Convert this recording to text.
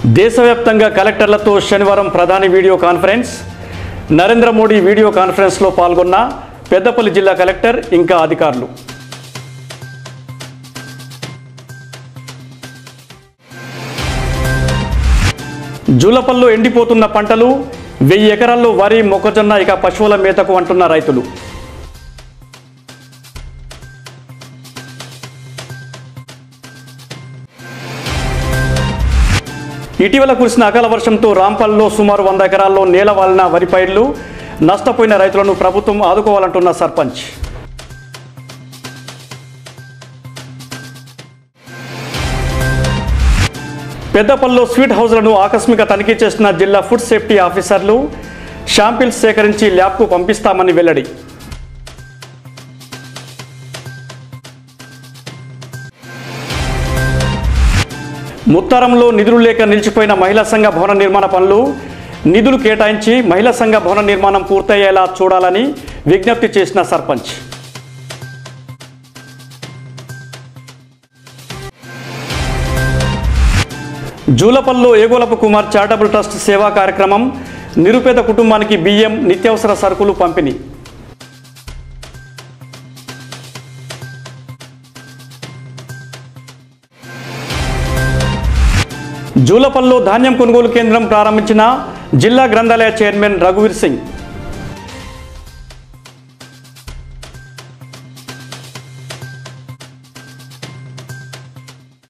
దేశవ్యాప్తంగా కలెక్టర్లతో శనివారం ప్రధాని video conference Narendra Modi video కాన్ఫరెన్స్లో పాల్గొన్న పెద్దపల్లి జిల్లా కలెక్టర్ ఇంకా అధికారులు జూలపల్లో ఎండిపోతున్న పంటలు వెయ్యి ఎకరాల్లో వరి మొక్కజొన్న ఇక పశువుల మేతకు అంటున్న రైతులు ఇటీవల కురిసిన అకాల వర్షంతో రాంపల్లో సుమారు వంద ఎకరాల్లో నేల వాలిన వరి పైర్లు నష్టపోయిన రైతులను ప్రభుత్వం ఆదుకోవాలంటున్న సర్పంచ్ పెద్దపల్లిలో స్వీట్ హౌస్లను ఆకస్మిక తనిఖీ చేసిన జిల్లా ఫుడ్ సేఫ్టీ ఆఫీసర్లు షాంపిల్స్ సేకరించి ల్యాబ్కు పంపిస్తామని వెల్లడి ముత్తారంలో నిధులు లేక నిలిచిపోయిన మహిళా సంఘ భవన నిర్మాణ పనులు నిధులు కేటాయించి మహిళా సంఘ భవన నిర్మాణం పూర్తయ్యేలా చూడాలని విజ్ఞప్తి చేసిన సర్పంచ్ జూలపల్లో ఏగోలపు కుమార్ చారిటబుల్ ట్రస్ట్ సేవా కార్యక్రమం నిరుపేద కుటుంబానికి బియ్యం నిత్యావసర సరుకులు పంపిణీ జూలపల్లో ధాన్యం కొనుగోలు కేంద్రం ప్రారంభించిన జిల్లా గ్రంథాలయ చైర్మన్ రఘువీర్ సింగ్